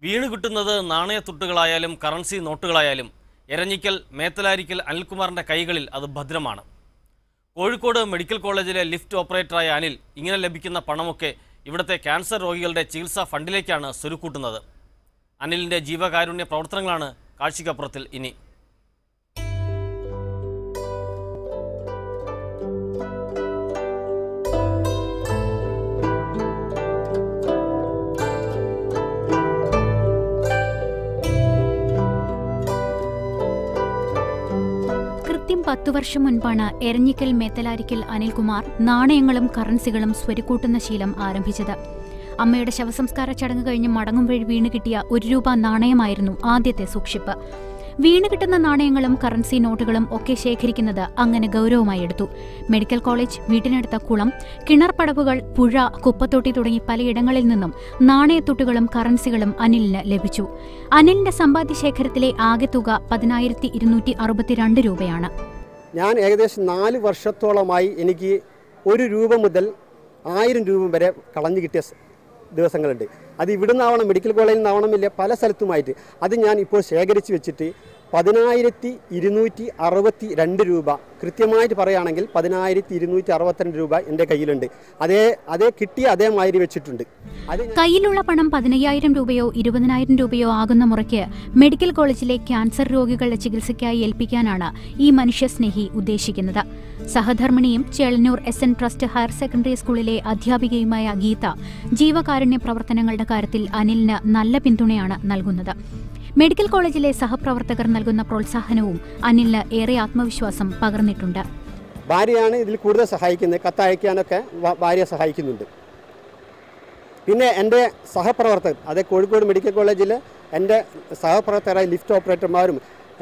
വീണ് കിട്ടുന്നത് നാണയത്തുട്ടുകളായാലും കറൻസി നോട്ടുകളായാലും എരഞ്ഞിക്കൽ മേത്തലാരിക്കൽ അനിൽകുമാറിന്റെ കൈകളിൽ അത് ഭദ്രമാണ് കോഴിക്കോട് മെഡിക്കൽ കോളേജിലെ ലിഫ്റ്റ് ഓപ്പറേറ്ററായ അനിൽ ഇങ്ങനെ ലഭിക്കുന്ന പണമൊക്കെ ഇവിടുത്തെ ക്യാൻസർ രോഗികളുടെ ചികിത്സാ ഫണ്ടിലേക്കാണ് സ്വരുക്കൂട്ടുന്നത് അനിലിന്റെ ജീവകാരുണ്യ പ്രവർത്തനങ്ങളാണ് കാഴ്ചയ്ക്കപ്പുറത്തിൽ ഇനി കൃത്യം പത്തു വർഷം മുൻപാണ് എരഞ്ഞിക്കൽ മേത്തലാരിക്കൽ അനിൽകുമാർ നാണയങ്ങളും കറൻസികളും സ്വരുക്കൂട്ടുന്ന ശീലം ആരംഭിച്ചത് അമ്മയുടെ ശവസംസ്കാര ചടങ്ങ് കഴിഞ്ഞ് മടങ്ങും വഴി വീണ് കിട്ടിയ ഒരു രൂപ നാണയമായിരുന്നു ആദ്യത്തെ സൂക്ഷിപ്പ് വീണ് കിട്ടുന്ന നാണയങ്ങളും കറൻസി നോട്ടുകളും ഒക്കെ ശേഖരിക്കുന്നത് അങ്ങനെ ഗൗരവമായി എടുത്തു മെഡിക്കൽ കോളേജ് വീട്ടിനടുത്ത കുളം കിണർ പടവുകൾ പുഴ കുപ്പത്തൊട്ടി തുടങ്ങി പലയിടങ്ങളിൽ നിന്നും നാണയത്തുട്ടുകളും കറൻസികളും അനിലിന് ലഭിച്ചു അനിലിന്റെ സമ്പാദ്യ ശേഖരത്തിലെ ആകെ തുക പതിനായിരത്തി ഇരുന്നൂറ്റി അറുപത്തിരണ്ട് രൂപയാണ് ഞാൻ ഏകദേശം നാല് വർഷത്തോളമായി എനിക്ക് ഒരു രൂപ മുതൽ ആയിരം രൂപ വരെ കളഞ്ഞു കിട്ടിയ സ് ദിവസങ്ങളുണ്ട് അത് ഇവിടുന്നാവണം മെഡിക്കൽ കോളേജിൽ നിന്നാവണമില്ല പല സ്ഥലത്തുമായിട്ട് അത് ഞാൻ ഇപ്പോൾ ശേഖരിച്ച് വെച്ചിട്ട് പതിനായിരത്തി ഇരുന്നൂറ്റി അറുപത്തി രണ്ട് രൂപ കൃത്യമായിട്ട് പറയുകയാണെങ്കിൽ പതിനായിരത്തി ഇരുന്നൂറ്റി അറുപത്തിരണ്ട് രൂപ എൻ്റെ കയ്യിലുണ്ട് അതേ അതേ കിട്ടിയ അതേമാതിരി വെച്ചിട്ടുണ്ട് അത് ഞാൻ കയ്യിലുള്ള പണം പതിനയ്യായിരം രൂപയോ ഇരുപതിനായിരം രൂപയോ ആകുന്ന മുറയ്ക്ക് മെഡിക്കൽ കോളേജിലെ ക്യാൻസർ രോഗികളുടെ ചികിത്സയ്ക്കായി ഏൽപ്പിക്കാനാണ് ഈ മനുഷ്യസ്നേഹി ഉദ്ദേശിക്കുന്നത് സഹധർമ്മിണിയും Chelannur S N trust higher secondary സ്കൂളിലെ അധ്യാപികയുമായ ഗീത ജീവകാരുണ്യ പ്രവർത്തനങ്ങളുടെ കാര്യത്തിൽ അനിലിന് നല്ല പിന്തുണയാണ് നൽകുന്നത് മെഡിക്കൽ കോളേജിലെ സഹപ്രവർത്തകർ നൽകുന്ന പ്രോത്സാഹനവും അനിലിന് ഏറെ ആത്മവിശ്വാസം പകർന്നിട്ടുണ്ട് ഭാര്യയാണ് ഇതിൽ കൂടുതൽ സഹായിക്കുന്നത് കത്തയക്കാനൊക്കെ വ- ഭാര്യ സഹായിക്കുന്നുണ്ട് പിന്നെ എൻ്റെ സഹപ്രവർത്തകർ അതെ കോഴിക്കോട് മെഡിക്കൽ കോളേജിൽ എൻ്റെ സഹപ്രവർത്തകരായ ലിഫ്റ്റ് ഓപ്പറേറ്റർമാരും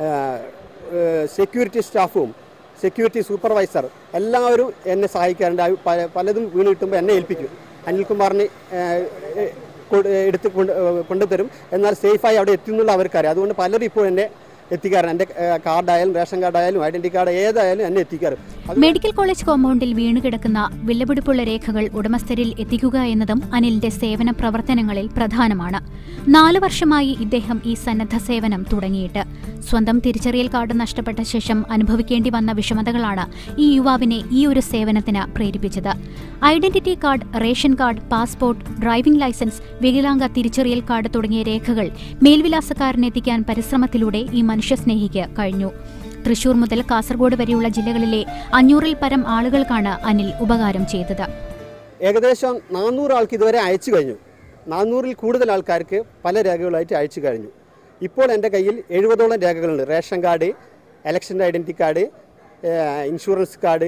സെക്യൂരിറ്റി സ്റ്റാഫും സെക്യൂരിറ്റി സൂപ്പർവൈസർ എല്ലാവരും എന്നെ സഹായിക്കാറുണ്ട് അത് പല- പലതും വീണ് കിട്ടുമ്പോൾ എന്നെ ഏൽപ്പിക്കും അനിൽകുമാറിന് ഏഹ്, ഏഹ്, കൊ- എടുത്ത് കൊണ്ട് ഏഹ്, കൊണ്ടുതരും എന്നാൽ സേഫായി അവിടെ എത്തുന്നുള്ള അവർക്കറിയാം അതുകൊണ്ട് പലരും ഇപ്പോൾ എന്നെ എത്തിക്കാറുണ്ട് എൻ്റെ ഏഹ്, കാർഡായാലും റേഷൻ കാർഡായാലും ഐഡൻറ്റി കാർഡ് ഏതായാലും എന്നെ എത്തിക്കാറും അത് മെഡിക്കൽ കോളേജ് കോമ്പൗണ്ടിൽ വീണുകിടക്കുന്ന വിലപിടിപ്പുള്ള രേഖകൾ ഉടമസ്ഥരിൽ എത്തിക്കുക എന്നതും അനിലിന്റെ സേവന പ്രവർത്തനങ്ങളിൽ പ്രധാനമാണ് നാലു വർഷമായി ഇദ്ദേഹം ഈ സന്നദ്ധ സേവനം തുടങ്ങിയിട്ട് സ്വന്തം തിരിച്ചറിയൽ കാർഡ് നഷ്ടപ്പെട്ട ശേഷം അനുഭവിക്കേണ്ടി വന്ന വിഷമതകളാണ് ഈ യുവാവിനെ ഈ ഒരു സേവനത്തിന് പ്രേരിപ്പിച്ചത് identity card ration card passport driving licence വികലാംഗ തിരിച്ചറിയൽ കാർഡ് തുടങ്ങിയ രേഖകൾ മേൽവിലാസക്കാരനെത്തിക്കാൻ പരിശ്രമത്തിലൂടെ ഈ മനുഷ്യസ്നേഹിക്ക് കഴിഞ്ഞു തൃശൂർ മുതൽ കാസർഗോഡ് വരെയുള്ള ജില്ലകളിലെ അഞ്ഞൂറിൽ പരം ആളുകൾക്കാണ് അനിൽ ഉപകാരം ചെയ്തത് ഏകദേശം നാനൂറ് ആൾക്ക് ഇതുവരെ അയച്ചു കഴിഞ്ഞു നാനൂറിൽ കൂടുതൽ ആൾക്കാർക്ക് പല രേഖകളായിട്ട് അയച്ചു കഴിഞ്ഞു ഇപ്പോൾ എൻ്റെ കയ്യിൽ എഴുപതോളം രേഖകളുണ്ട് റേഷൻ കാർഡ് ഇലക്ഷൻ്റെ ഐഡൻറ്റി കാർഡ് ഏഹ്, ഇൻഷുറൻസ് കാർഡ്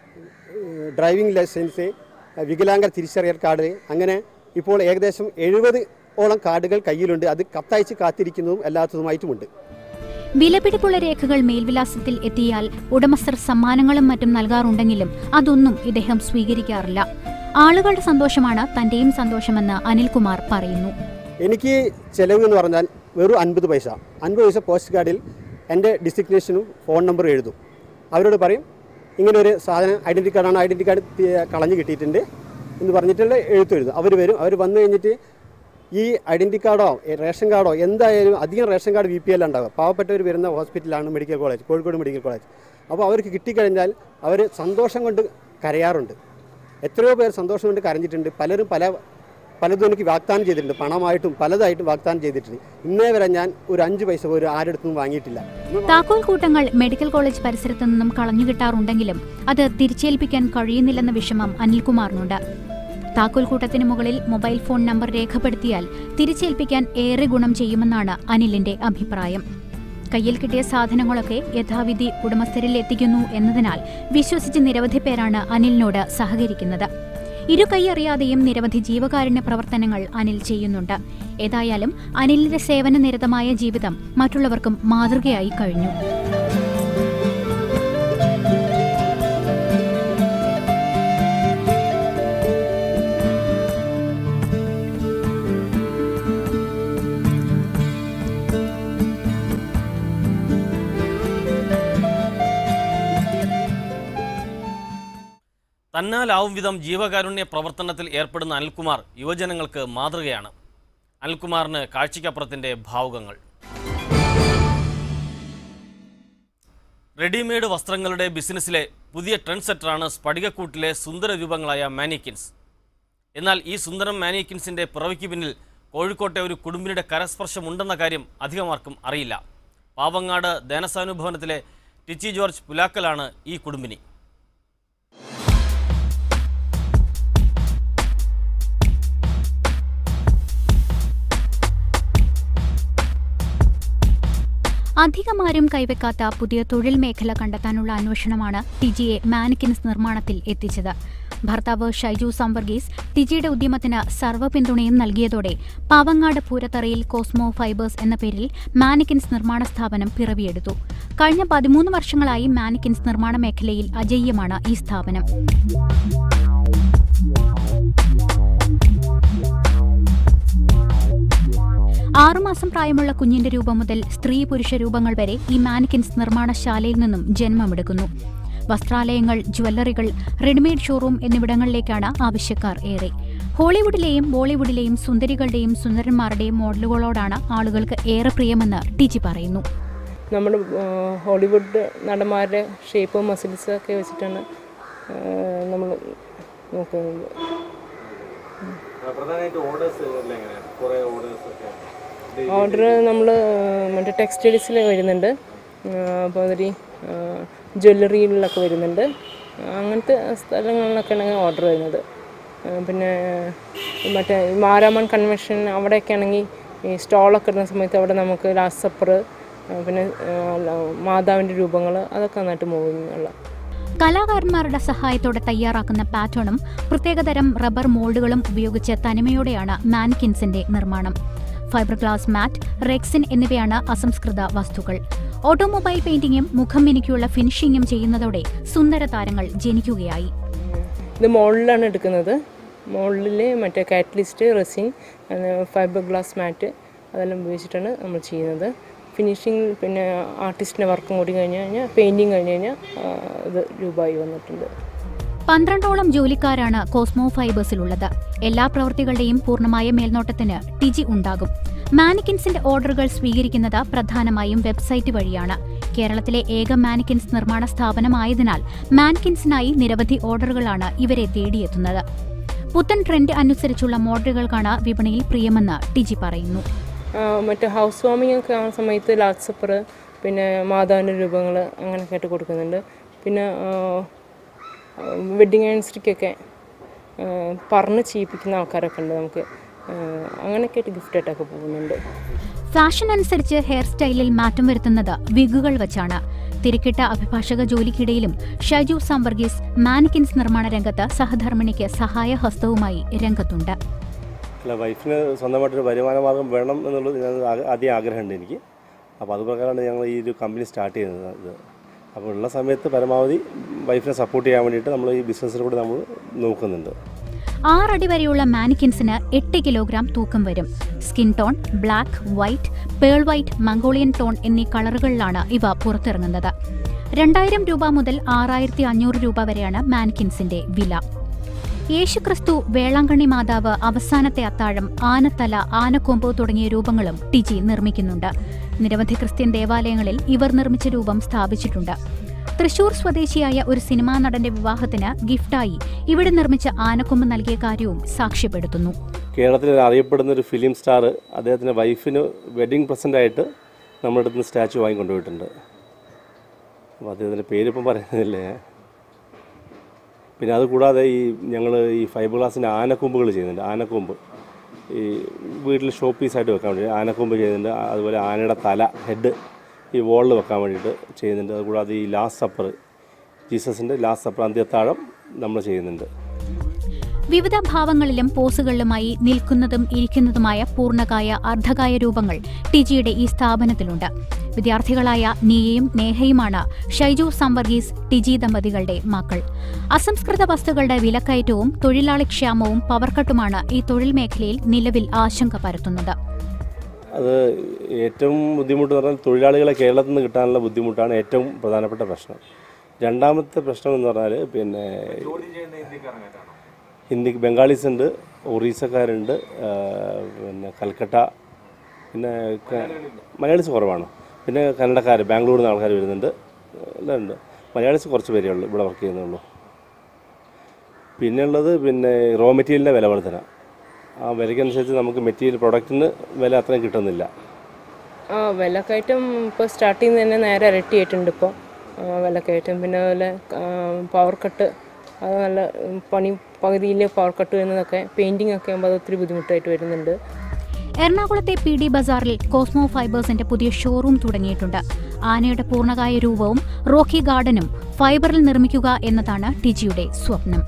ഏഹ്, ഡ്രൈവിംഗ് ലൈസൻസ് ഏഹ്, വികലാംഗ തിരിച്ചറിയൽ കാർഡ് അങ്ങനെ ഇപ്പോൾ ഏകദേശം എഴുപത് ഓളം കാർഡുകൾ കയ്യിലുണ്ട് അത് കത്തയച്ച് കാത്തിരിക്കുന്നതും അല്ലാത്തതുമായിട്ടുമുണ്ട് വിലപിടിപ്പുള്ള രേഖകൾ മേൽവിലാസത്തിൽ എത്തിയാൽ ഉടമസ്ഥർ സമ്മാനങ്ങളും മറ്റും നൽകാറുണ്ടെങ്കിലും അതൊന്നും ഇദ്ദേഹം സ്വീകരിക്കാറില്ല ആളുകളുടെ സന്തോഷമാണ് തന്റെയും സന്തോഷമെന്ന് അനിൽകുമാർ പറയുന്നു എനിക്ക് ചിലവ് എന്ന് പറഞ്ഞാൽ വെറും അൻപത് പൈസ അൻപത് പൈസ പോസ്റ്റ് കാർഡിൽ എൻ്റെ ഡിസിഗ്നേഷനും ഫോൺ നമ്പറും എഴുതും അവരോട് പറയും ഇങ്ങനെ ഒരു സാധനം ഐഡൻറ്റി കാർഡാണ് ഐഡൻറ്റി കാർഡ് തി- കളഞ്ഞു കിട്ടിയിട്ടുണ്ട് എന്ന് പറഞ്ഞിട്ടുള്ള എഴുത്ത് എഴുതും അവർ വരും അവർ വന്നു കഴിഞ്ഞിട്ട് ഈ ഐഡൻറ്റി കാർഡോ ഈ റേഷൻ കാർഡോ എന്തായാലും അധികം റേഷൻ കാർഡ് വി പി എല്ലാം ഉണ്ടാവുക പാവപ്പെട്ടവർ വരുന്ന ഹോസ്പിറ്റലാണ് medical college Kozhikode medical college അപ്പോൾ അവർക്ക് കിട്ടിക്കഴിഞ്ഞാൽ അവർ സന്തോഷം കൊണ്ട് കരയാറുണ്ട് എത്രയോ പേർ സന്തോഷം കൊണ്ട് കരഞ്ഞിട്ടുണ്ട് പലരും പല പലതും എനിക്ക് വാഗ്ദാനം ചെയ്തിട്ടുണ്ട് പണമായിട്ടും പലതായിട്ടും വാഗ്ദാനം ചെയ്തിട്ടുണ്ട് ഇന്നേ വരെ ഞാൻ ഒരു അഞ്ച് പൈസ പോലും ആരെടുത്തും വാങ്ങിയിട്ടില്ല താക്കോൽ കൂട്ടങ്ങൾ മെഡിക്കൽ കോളേജ് പരിസരത്തു നിന്നും കളഞ്ഞു കിട്ടാറുണ്ടെങ്കിലും അത് തിരിച്ചേൽപ്പിക്കാൻ കഴിയുന്നില്ലെന്ന വിഷമം അനിൽകുമാറിനുണ്ട് താക്കോൽ കൂട്ടത്തിന് മുകളിൽ മൊബൈൽ ഫോൺ നമ്പർ രേഖപ്പെടുത്തിയാൽ തിരിച്ചേൽപ്പിക്കാൻ ഏറെ ഗുണം ചെയ്യുമെന്നാണ് അനിലിന്റെ അഭിപ്രായം കയ്യിൽ കിട്ടിയ സാധനങ്ങളൊക്കെ യഥാവിധി ഉടമസ്ഥരിൽ എത്തിക്കുന്നു എന്നതിനാൽ വിശ്വസിച്ച് നിരവധി പേരാണ് അനിലിനോട് സഹകരിക്കുന്നത് ഇരു കൈയറിയാതെയും നിരവധി ജീവകാരുണ്യ പ്രവർത്തനങ്ങൾ അനിൽ ചെയ്യുന്നുണ്ട് ഏതായാലും അനിലിന്റെ സേവന നിരതമായ ജീവിതം മറ്റുള്ളവർക്കും മാതൃകയായി കഴിഞ്ഞു തന്നാലാവും വിധം ജീവകാരുണ്യ പ്രവർത്തനത്തിൽ ഏർപ്പെടുന്ന അനിൽകുമാർ യുവജനങ്ങൾക്ക് മാതൃകയാണ് അനിൽകുമാറിന് കാഴ്ചയ്ക്കപ്പുറത്തിൻ്റെ ഭാവുകങ്ങൾ റെഡിമെയ്ഡ് വസ്ത്രങ്ങളുടെ ബിസിനസ്സിലെ പുതിയ ട്രെൻഡ് സെറ്ററാണ് സ്ഫടികക്കൂട്ടിലെ സുന്ദര രൂപങ്ങളായ മാനിക്കിൻസ് എന്നാൽ ഈ സുന്ദരം മാനിക്കിൻസിൻ്റെ പിറവിക്ക് പിന്നിൽ കോഴിക്കോട്ടെ ഒരു കുടുംബിനിയുടെ കരസ്പർശമുണ്ടെന്ന കാര്യം അധികമാർക്കും അറിയില്ല പാവങ്ങാട് ധനസാനുഭവനത്തിലെ ടിച്ചി ജോർജ് പുലാക്കലാണ് ഈ കുടുംബിനി അധികമാരും കൈവെക്കാത്ത പുതിയ തൊഴിൽ മേഖല കണ്ടെത്താനുള്ള അന്വേഷണമാണ് ടിജിയെ മാനിക്കിൻസ് നിർമ്മാണത്തിൽ എത്തിച്ചത് ഭർത്താവ് ഷൈജു സംവർഗീസ് ടിജിയുടെ ഉദ്യമത്തിന് സർവ്വ പിന്തുണയും നൽകിയതോടെ പാവങ്ങാട് പൂരത്തറയിൽ കോസ്മോ ഫൈബേഴ്സ് എന്ന പേരിൽ മാനിക്കിൻസ് നിർമ്മാണ സ്ഥാപനം പിറവിയെടുത്തു കഴിഞ്ഞ പതിമൂന്ന് വർഷങ്ങളായി മാനിക്കിൻസ് നിർമ്മാണ മേഖലയിൽ അജയ്യമാണ് ഈ സ്ഥാപനം ആറുമാസം പ്രായമുള്ള കുഞ്ഞിന്റെ രൂപം മുതൽ സ്ത്രീ പുരുഷ രൂപങ്ങൾ വരെ ഈ മാനിക്കിൻസ് നിർമ്മാണശാലയിൽ നിന്നും ജന്മമെടുക്കുന്നു വസ്ത്രാലയങ്ങൾ ജ്വല്ലറികൾ റെഡിമെയ്ഡ് ഷോറൂം എന്നിവിടങ്ങളിലേക്കാണ് ആവശ്യക്കാർ ഏറെ ഹോളിവുഡിലെയും ബോളിവുഡിലെയും സുന്ദരികളുടെയും സുന്ദരന്മാരുടെയും മോഡലുകളോടാണ് ആളുകൾക്ക് ഏറെ പ്രിയമെന്ന് ടിജി പറയുന്നു നമ്മൾ ഹോളിവുഡ് നടന്മാരുടെ ഷേപ്പ് മസിൽസ് ഒക്കെ വെച്ചിട്ടാണ് നമ്മൾ നോക്കുന്നത് പ്രധാനമായിട്ട് ഓർഡേഴ്സ് എങ്ങനെയാണ് കുറേ ഓർഡേഴ്സ് ഒക്കെ ഓർഡർ നമ്മൾ മറ്റേ ടെക്സ്റ്റൈൽസിൽ വരുന്നുണ്ട് അപ്പോൾ അതിൽ ജ്വല്ലറിയിലൊക്കെ വരുന്നുണ്ട് അങ്ങനത്തെ സ്ഥലങ്ങളിലൊക്കെ ആണെങ്കിൽ ഓർഡർ വരുന്നത് ആ, പിന്നെ മറ്റേ ഈ മാരാമൺ കൺവെൻഷൻ അവിടെയൊക്കെ ആണെങ്കിൽ ഈ സ്റ്റോളൊക്കെ ഇടുന്ന സമയത്ത് അവിടെ നമുക്ക് ലാസ്റ്റ് സപ്പർ പിന്നെ ആ, മാതാവിൻ്റെ രൂപങ്ങൾ അതൊക്കെ നന്നായിട്ട് മൂവിങ്ങുള്ള കലാകാരന്മാരുടെ സഹായത്തോടെ തയ്യാറാക്കുന്ന പാറ്റേണും പ്രത്യേകതരം റബ്ബർ മോൾഡുകളും ഉപയോഗിച്ച് തനിമയോടെയാണ് മാനിക്കിൻസിന്റെ നിർമ്മാണം ഫൈബർ ഗ്ലാസ് മാറ്റ് റെക്സിൻ എന്നിവയാണ് അസംസ്കൃത വസ്തുക്കൾ ഓട്ടോമൊബൈൽ പെയിന്റിങ്ങും മുഖം മിനുക്കിയുള്ള ഫിനിഷിംഗും ചെയ്യുന്നതോടെ സുന്ദര താരങ്ങൾ ജനിക്കുകയായി ഇത് മോളിലാണ് എടുക്കുന്നത് മോളിൽ മറ്റേ catalyst resin fibre glass mat അതെല്ലാം ഉപയോഗിച്ചിട്ടാണ് നമ്മൾ ചെയ്യുന്നത് ഫിനിഷിങ് പിന്നെ ആർട്ടിസ്റ്റിൻ്റെ വർക്കും കൂടി കഴിഞ്ഞ് കഴിഞ്ഞാൽ പെയിൻറ്റിങ് കഴിഞ്ഞ് കഴിഞ്ഞാൽ ആ, ഇത് രൂപമായി വന്നിട്ടുണ്ട് പന്ത്രണ്ടോളം ജോലിക്കാരാണ് കോസ്മോ ഫൈബേഴ്സിലുള്ളത് എല്ലാ പ്രവൃത്തികളുടെയും പൂർണ്ണമായ മേൽനോട്ടത്തിന് ടിജി ഉണ്ടാകും മാനിക്കിൻസിന്റെ ഓർഡറുകൾ സ്വീകരിക്കുന്നത് പ്രധാനമായും വെബ്സൈറ്റ് വഴിയാണ് കേരളത്തിലെ ഏക മാനിക്കിൻസ് നിർമ്മാണ സ്ഥാപനമായതിനാൽ മാനിക്കിൻസിനായി നിരവധി ഓർഡറുകളാണ് ഇവരെ തേടിയെത്തുന്നത് പുത്തൻ ട്രെൻഡ് അനുസരിച്ചുള്ള മോഡലുകൾക്കാണ് വിപണിയിൽ പ്രിയമെന്ന് ടിജി പറയുന്നു ആ, മറ്റേ ഹൗസ് വാമിംഗ് ഒക്കെ ആ സമയത്ത് ലാസ്റ്റ് സപ്പർ പിന്നെ മാതാവിൻ്റെ രൂപങ്ങൾ അങ്ങനെയൊക്കെ ആയിട്ട് കൊടുക്കുന്നുണ്ട് പിന്നെ വെഡ്ഡിങ് ആനിവേഴ്സറിക്കൊക്കെ പറഞ്ഞ് ചെയ്യിപ്പിക്കുന്ന ആൾക്കാരൊക്കെ ഉണ്ട് നമുക്ക് ആ, അങ്ങനെയൊക്കെ ആയിട്ട് ഗിഫ്റ്റായിട്ടൊക്കെ പോകുന്നുണ്ട് ഫാഷൻ അനുസരിച്ച് ഹെയർ സ്റ്റൈലിൽ മാറ്റം വരുത്തുന്നത് വിഗുകൾ വച്ചാണ് തിരക്കിട്ട അഭിഭാഷക ജോലിക്കിടയിലും ഷൈജു സംവർഗീസ് മാനിക്കിൻസ് നിർമ്മാണ രംഗത്ത് സഹധർമ്മിണിക്ക് സഹായഹസ്തവുമായി രംഗത്തുണ്ട് അല്ല വൈഫിന് സ്വന്തമായിട്ടൊരു വരുമാന മാർഗം വേണം എന്നുള്ളത് ഞാൻ ആഗ്ര- ആദ്യം ആഗ്രഹമുണ്ട് എനിക്ക് അപ്പോൾ അത് പ്രകാരമാണ് ഞങ്ങൾ ഈ ഒരു കമ്പനി സ്റ്റാർട്ട് ചെയ്യുന്നത് ഇത് അപ്പോൾ ഉള്ള സമയത്ത് പരമാവധി വൈഫിനെ സപ്പോർട്ട് ചെയ്യാൻ വേണ്ടിയിട്ട് നമ്മൾ ഈ ബിസിനസ്സിൽ കൂടെ നമ്മൾ നോക്കുന്നുണ്ട് ആറടി വരെയുള്ള മാനിക്കിൻസിന് എട്ട് കിലോഗ്രാം തൂക്കം വരും skin tone black white pearl white Mongolian tone എന്നീ കളറുകളിലാണ് ഇവ പുറത്തിറങ്ങുന്നത് രണ്ടായിരം രൂപ മുതൽ ആറായിരത്തി അഞ്ഞൂറ് രൂപ വരെയാണ് മാനിക്കിൻസിന്റെ വില യേശുക്രിസ്തു വേളാങ്കണ്ണി മാതാവ് അവസാനത്തെ അത്താഴം ആനത്തല ആനക്കൊമ്പ് തുടങ്ങിയ രൂപങ്ങളും ടിജി നിർമ്മിക്കുന്നുണ്ട് നിരവധി ക്രിസ്ത്യൻ ദേവാലയങ്ങളിൽ ഇവർ നിർമ്മിച്ച രൂപം സ്ഥാപിച്ചിട്ടുണ്ട് തൃശൂർ സ്വദേശിയായ ഒരു സിനിമാ നടന്റെ വിവാഹത്തിന് ഗിഫ്റ്റായി ഇവിടെ നിർമ്മിച്ച ആനക്കൊമ്പ് നൽകിയ കാര്യവും സാക്ഷ്യപ്പെടുത്തുന്നു കേരളത്തിൽ ഒരു അറിയപ്പെടുന്ന ഒരു ഫിലിം സ്റ്റാർ അദ്ദേഹത്തിൻ്റെ വൈഫിന് വെഡ്ഡിങ് പ്രസൻ്റായിട്ട് നമ്മുടെ അടുത്ത് നിന്ന് സ്റ്റാച്ചു വാങ്ങിക്കൊണ്ടുപോയിട്ടുണ്ട് അപ്പോൾ അദ്ദേഹത്തിൻ്റെ പേരിപ്പം പറയുന്നില്ലേ പിന്നെ അത് കൂടാതെ ഈ ഞങ്ങൾ ഈ ഫൈബർ ഗ്ലാസിൻ്റെ ആനക്കൊമ്പുകൾ ചെയ്യുന്നുണ്ട് ആനക്കൊമ്പ് ഈ വീട്ടിൽ ഷോ പീസായിട്ട് വെക്കാൻ വേണ്ടി ആനക്കൊമ്പ് ചെയ്യുന്നുണ്ട് അതുപോലെ ആനയുടെ തല ഹെഡ് ഈ വോളിൽ വെക്കാൻ വേണ്ടിയിട്ട് ചെയ്യുന്നുണ്ട് അതുകൂടാതെ ഈ ലാസ്റ്റ് സപ്പർ ജീസസിൻ്റെ ലാസ്റ്റ് സപ്പർ അന്ത്യത്താഴം നമ്മൾ ചെയ്യുന്നുണ്ട് വിവിധ ഭാവങ്ങളിലും പോസുകളിലുമായി നിൽക്കുന്നതും ഇരിക്കുന്നതുമായ പൂർണ്ണകായ അർദ്ധകായ രൂപങ്ങൾ ടിജിയുടെ ഈ സ്ഥാപനത്തിലുണ്ട് വിദ്യാർത്ഥികളായ നീയയും നേഹയുമാണ് ഷൈജു സംവർഗീസ് ടിജി ദമ്പതികളുടെ മക്കൾ അസംസ്കൃത വസ്തുക്കളുടെ വിലക്കയറ്റവും തൊഴിലാളിക്ഷാമവും പവർക്കട്ടുമാണ് ഈ തൊഴിൽ മേഖലയിൽ നിലവിൽ ആശങ്ക പരത്തുന്നത് അത് ഏറ്റവും ബുദ്ധിമുട്ട് എന്ന് പറഞ്ഞാൽ തൊഴിലാളികളെ കേരളത്തിൽ നിന്ന് കിട്ടാനുള്ള ബുദ്ധിമുട്ടാണ് ഏറ്റവും പ്രധാനപ്പെട്ട പ്രശ്നം രണ്ടാമത്തെ പ്രശ്നം എന്ന് പറഞ്ഞാൽ പിന്നെ ഹിന്ദി ബംഗാളീസ് ഉണ്ട് ഒറീസക്കാരുണ്ട് ആ, പിന്നെ കൽക്കട്ട പിന്നെ ക- മലയാളീസ് കുറവാണ് പിന്നെ കന്നഡക്കാർ ബാംഗ്ലൂരിൽ നിന്ന് ആൾക്കാർ വരുന്നുണ്ട് എല്ലാം ഉണ്ട് മലയാളീസ് കുറച്ച് പേരേ ഉള്ളൂ ഇവിടെ വർക്ക് ചെയ്യുന്നുള്ളൂ പിന്നെ ഉള്ളത് പിന്നെ റോ മെറ്റീരിയലിൻ്റെ വില വർധന ആ വിലയ്ക്കനുസരിച്ച് നമുക്ക് മെറ്റീരിയൽ പ്രൊഡക്റ്റിന് വില അത്രയും കിട്ടുന്നില്ല ആ വിലക്കയറ്റം ഇപ്പോൾ സ്റ്റാർട്ടിങ് തന്നെ നേരെ ഇരട്ടിയായിട്ടുണ്ട് ഇപ്പോൾ വിലക്കയറ്റം പിന്നെ അതുപോലെ പവർ കട്ട് അത് നല്ല ഉം, പണി പകുതിയിൽ പവർ കട്ട് വരുന്നതൊക്കെ പെയിൻറ്റിംഗ് ഒക്കെ ആകുമ്പോൾ അത് ഒത്തിരി ബുദ്ധിമുട്ടായിട്ട് വരുന്നുണ്ട് എറണാകുളത്തെ പി ഡി ബസാറിൽ കോസ്മോ ഫൈബേഴ്സിന്റെ പുതിയ ഷോറൂം തുടങ്ങിയിട്ടുണ്ട് ആനയുടെ പൂർണ്ണകായ രൂപവും റോക്കി ഗാർഡനും ഫൈബറിൽ നിർമ്മിക്കുക എന്നതാണ് ടിജിയുടെ സ്വപ്നം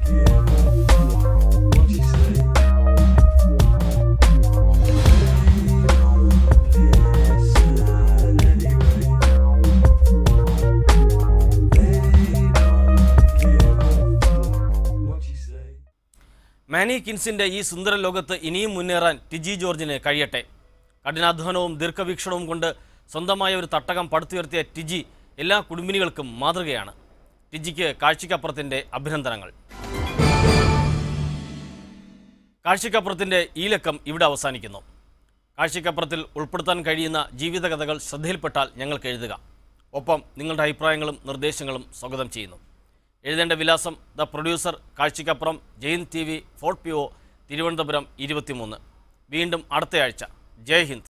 മാനി കിൻസിന്റെ ഈ സുന്ദര ലോകത്ത് ഇനിയും മുന്നേറാൻ ടിജി ജോർജിന് കഴിയട്ടെ കഠിനാധ്വാനവും ദീർഘവീക്ഷണവും കൊണ്ട് സ്വന്തമായ ഒരു തട്ടകം പടുത്തുയർത്തിയ ടിജി എല്ലാ കുടുംബിനികൾക്കും മാതൃകയാണ് ടിജിക്ക് കാഴ്ചയ്ക്കപ്പുറത്തിൻ്റെ അഭിനന്ദനങ്ങൾ കാഴ്ചയ്ക്കപ്പുറത്തിൻ്റെ ഈ ലക്കം ഇവിടെ അവസാനിക്കുന്നു കാഴ്ചയ്ക്കപ്പുറത്തിൽ ഉൾപ്പെടുത്താൻ കഴിയുന്ന ജീവിതകഥകൾ ശ്രദ്ധയിൽപ്പെട്ടാൽ ഞങ്ങൾക്ക് എഴുതുക ഒപ്പം നിങ്ങളുടെ അഭിപ്രായങ്ങളും നിർദ്ദേശങ്ങളും സ്വാഗതം ചെയ്യുന്നു എഴുതേണ്ട വിലാസം ദ പ്രൊഡ്യൂസർ കാഴ്ചയ്ക്കപ്പുറം Jain T V fort P O Thiruvananthapuram ഇരുപത്തിമൂന്ന് വീണ്ടും അടുത്തയാഴ്ച ജയ് ഹിന്ദ്